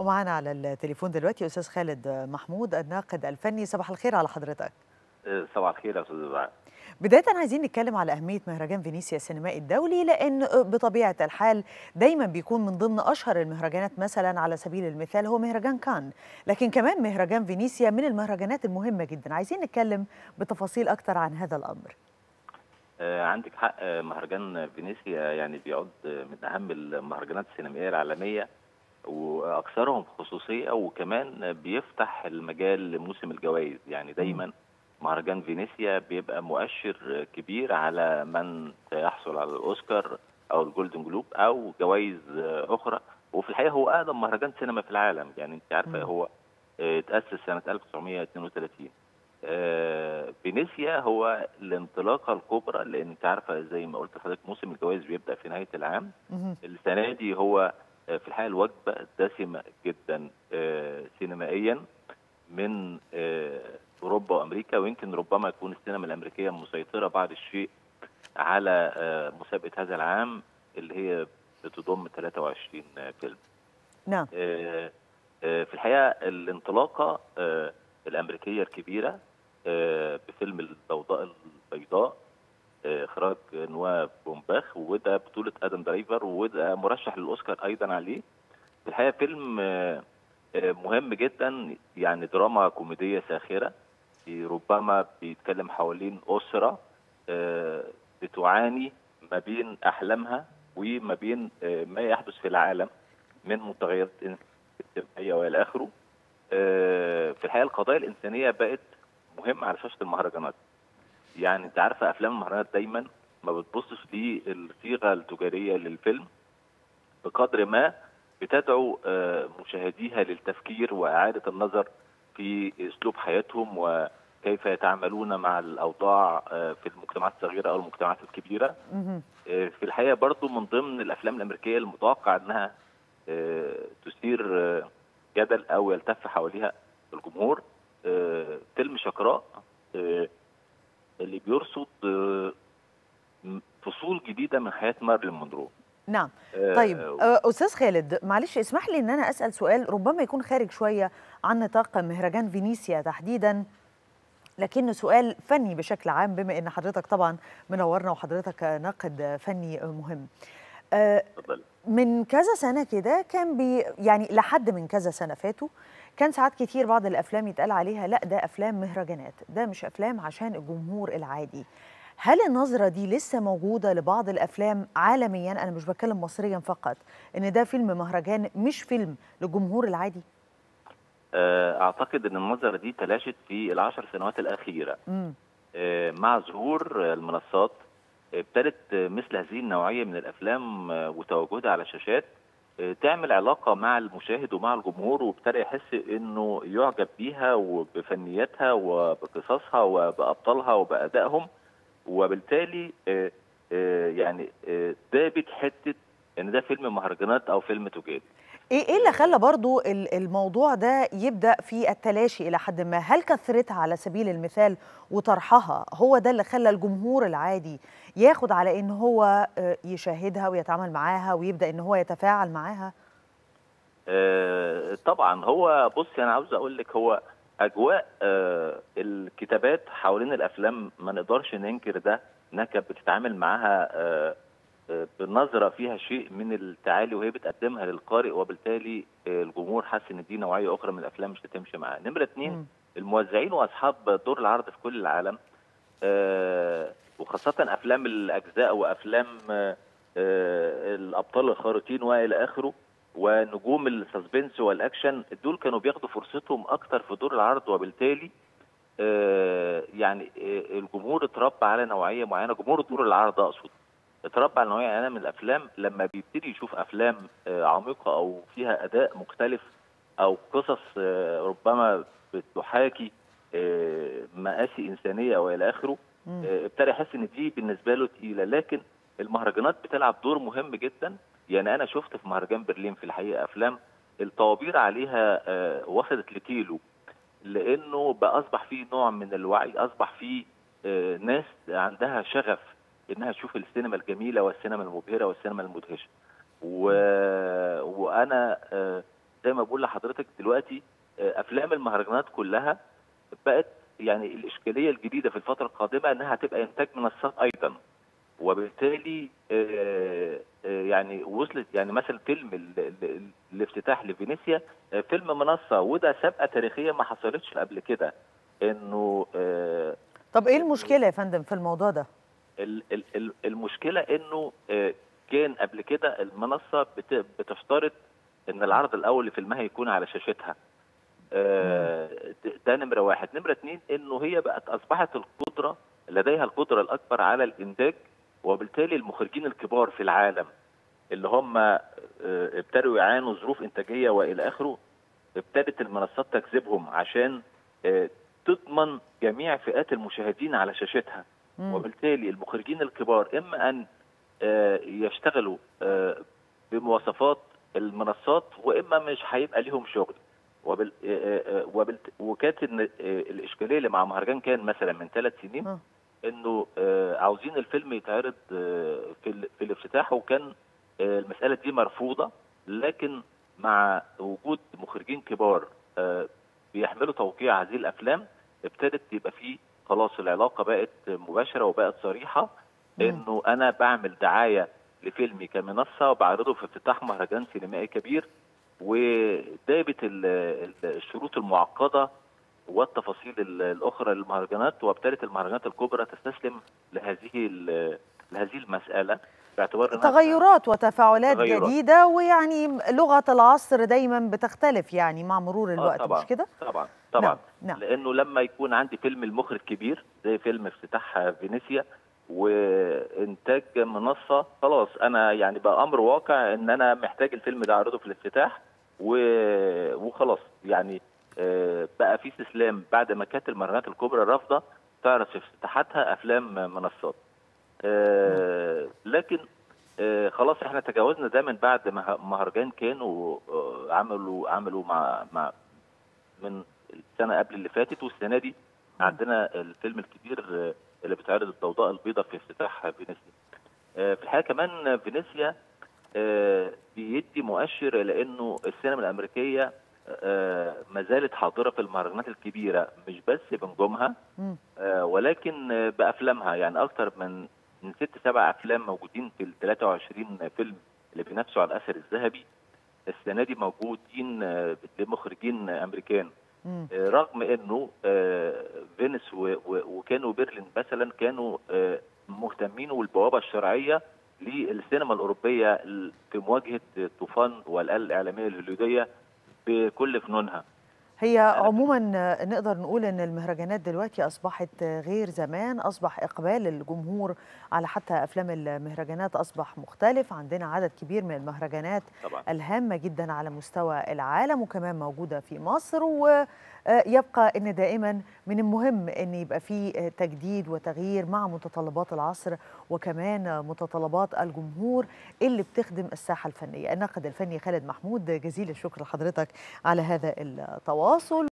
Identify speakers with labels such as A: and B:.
A: ومعنا على التليفون دلوقتي استاذ خالد محمود الناقد الفني صباح الخير على حضرتك
B: صباح الخير يا استاذ دعاء
A: بداية عايزين نتكلم على أهمية مهرجان فينيسيا السينمائي الدولي لأن بطبيعة الحال دايما بيكون من ضمن أشهر المهرجانات مثلا على سبيل المثال هو مهرجان كان لكن كمان مهرجان فينيسيا من المهرجانات المهمة جدا عايزين نتكلم بتفاصيل أكتر عن هذا الأمر
B: آه عندك حق مهرجان فينيسيا يعني بيعد من أهم المهرجانات السينمائية العالمية واكثرهم خصوصيه وكمان بيفتح المجال لموسم الجوائز يعني دايما مهرجان فينيسيا بيبقى مؤشر كبير على من سيحصل على الاوسكار او الجولدن جلوب او جوائز اخرى وفي الحقيقه هو اقدم مهرجان سينما في العالم يعني انت عارفه هو اتاسس سنه 1932 فينيسيا هو الانطلاقه الكبرى لان انت عارفه زي ما قلت لحضرتك موسم الجوائز بيبدا في نهايه العام السنه دي هو في الحقيقه الوجبه دسمه جدا سينمائيا من اوروبا وامريكا ويمكن ربما يكون السينما الامريكيه مسيطره بعض الشيء على مسابقه هذا العام اللي هي بتضم 23 فيلم.
A: نعم.
B: في الحقيقه الانطلاقه الامريكيه الكبيره بفيلم الضوضاء البيضاء اخراج نوا بومباخ وده بطوله ادم درايفر وده مرشح للاوسكار ايضا عليه في الحقيقه فيلم مهم جدا يعني دراما كوميديه ساخره ربما بيتكلم حوالين اسره بتعاني ما بين احلامها وما بين ما يحدث في العالم من متغيرات اجتماعيه والى اخره في الحقيقه القضايا الانسانيه بقت مهمه على شاشه المهرجانات يعني انت عارفه افلام المهرجانات دايما ما بتبصش للصيغه التجاريه للفيلم بقدر ما بتدعو مشاهديها للتفكير واعاده النظر في اسلوب حياتهم وكيف يتعاملون مع الاوضاع في المجتمعات الصغيره او المجتمعات الكبيره في الحقيقه برضو من ضمن الافلام الامريكيه المتوقع انها تثير جدل او يلتف حواليها الجمهور فيلم شقراء اللي بيرصد فصول جديده من حياه مارلين مونرو
A: نعم طيب آه استاذ خالد معلش اسمح لي ان انا اسال سؤال ربما يكون خارج شويه عن نطاق مهرجان فينيسيا تحديدا لكنه سؤال فني بشكل عام بما ان حضرتك طبعا منورنا وحضرتك ناقد فني مهم آه من كذا سنه كده كان بي يعني لحد من كذا سنه فاتوا كان ساعات كتير بعض الافلام يتقال عليها لا ده افلام مهرجانات ده مش افلام عشان الجمهور العادي هل النظره دي لسه موجوده لبعض الافلام عالميا انا مش بتكلم مصريا فقط ان ده فيلم مهرجان مش فيلم للجمهور العادي
B: اعتقد ان النظره دي تلاشت في العشر سنوات الاخيره م. مع ظهور المنصات ابتدت مثل هذه النوعيه من الافلام وتواجدها على الشاشات تعمل علاقه مع المشاهد ومع الجمهور وابتدى يحس انه يعجب بيها وبفنياتها وبقصصها وبابطالها وبادائهم وبالتالي يعني دابت حته ان ده فيلم مهرجانات او فيلم تجاري
A: ايه ايه اللي خلى برضو الموضوع ده يبدا في التلاشي الى حد ما هل كثرتها على سبيل المثال وطرحها هو ده اللي خلى الجمهور العادي ياخد على ان هو يشاهدها ويتعامل معاها ويبدا ان هو يتفاعل معاها
B: آه طبعا هو بصي انا عاوز اقول لك هو اجواء آه الكتابات حوالين الافلام ما نقدرش ننكر ده انها كانت بتتعامل معاها آه بنظره فيها شيء من التعالي وهي بتقدمها للقارئ وبالتالي الجمهور حس ان دي نوعيه اخرى من الافلام مش هتمشي معاه. نمره اثنين الموزعين واصحاب دور العرض في كل العالم آه وخاصه افلام الاجزاء وافلام آه الابطال الخارقين والى اخره ونجوم السسبنس والاكشن دول كانوا بياخدوا فرصتهم اكتر في دور العرض وبالتالي آه يعني الجمهور اتربى على نوعيه معينه جمهور دور العرض اقصد اتربى على نوعيه معينه من الافلام لما بيبتدي يشوف افلام عميقه او فيها اداء مختلف او قصص ربما بتحاكي مآسي انسانيه والى اخره ابتدى يحس ان دي بالنسبه له تقيله لكن المهرجانات بتلعب دور مهم جدا يعني انا شفت في مهرجان برلين في الحقيقه افلام الطوابير عليها وصلت لكيلو لانه بقى اصبح فيه نوع من الوعي اصبح فيه ناس عندها شغف انها تشوف السينما الجميله والسينما المبهره والسينما المدهشه و... وانا زي ما بقول لحضرتك دلوقتي افلام المهرجانات كلها بقت يعني الاشكاليه الجديده في الفتره القادمه انها هتبقى انتاج منصات ايضا وبالتالي يعني وصلت يعني مثلا فيلم الافتتاح لفينيسيا فيلم منصه وده سابقه تاريخيه ما حصلتش قبل كده انه
A: طب ايه المشكله يا فندم في الموضوع ده؟
B: المشكله انه كان قبل كده المنصه بتفترض ان العرض الاول لفيلمها يكون على شاشتها ده نمره واحد نمره اثنين انه هي بقت اصبحت القدره لديها القدره الاكبر على الانتاج وبالتالي المخرجين الكبار في العالم اللي هم ابتدوا يعانوا ظروف انتاجيه والى اخره ابتدت المنصات تجذبهم عشان تضمن جميع فئات المشاهدين على شاشتها وبالتالي المخرجين الكبار اما ان يشتغلوا بمواصفات المنصات واما مش هيبقى ليهم شغل وبال... وبال... وكانت الاشكاليه اللي مع مهرجان كان مثلا من ثلاث سنين انه عاوزين الفيلم يتعرض في في الافتتاح وكان المساله دي مرفوضه لكن مع وجود مخرجين كبار بيحملوا توقيع هذه الافلام ابتدت يبقى فيه خلاص العلاقه بقت مباشره وبقت صريحه انه انا بعمل دعايه لفيلمي كمنصه وبعرضه في افتتاح مهرجان سينمائي كبير ودابت الشروط المعقده والتفاصيل الاخرى للمهرجانات وابتدت المهرجانات الكبرى تستسلم لهذه لهذه المساله باعتبار
A: تغيرات وتفاعلات تغيرات. جديده ويعني لغه العصر دايما بتختلف يعني مع مرور الوقت
B: آه طبعًا
A: مش كده؟
B: طبعا طبعا نعم. نعم. لانه لما يكون عندي فيلم المخرج كبير زي فيلم افتتاح فينيسيا وانتاج منصه خلاص انا يعني بقى امر واقع ان انا محتاج الفيلم ده اعرضه في الافتتاح وخلاص يعني بقى في استسلام بعد ما كانت المهرجانات الكبرى رافضه تعرض في افتتاحاتها افلام منصات لكن خلاص احنا تجاوزنا ده من بعد مهرجان كانوا عملوا عملوا مع مع من السنه قبل اللي فاتت والسنه دي عندنا الفيلم الكبير اللي بتعرض الضوضاء البيضاء في افتتاح فينيسيا. في الحقيقه كمان فينيسيا بيدي مؤشر لانه السينما الامريكيه ما زالت حاضره في المهرجانات الكبيره مش بس بنجومها ولكن بافلامها يعني اكثر من من ست سبع افلام موجودين في ال 23 فيلم اللي بينافسوا على الاثر الذهبي السنه دي موجودين لمخرجين امريكان رغم انه فينيس وكانوا برلين مثلا كانوا مهتمين والبوابه الشرعيه للسينما الاوروبيه في مواجهه طوفان والآلة الاعلاميه الهوليوديه بكل فنونها
A: هي عموما نقدر نقول ان المهرجانات دلوقتي اصبحت غير زمان اصبح اقبال الجمهور على حتى افلام المهرجانات اصبح مختلف عندنا عدد كبير من المهرجانات
B: طبعا.
A: الهامه جدا على مستوى العالم وكمان موجوده في مصر ويبقى ان دائما من المهم ان يبقى في تجديد وتغيير مع متطلبات العصر وكمان متطلبات الجمهور اللي بتخدم الساحه الفنيه الناقد الفني خالد محمود جزيل الشكر لحضرتك على هذا التواصل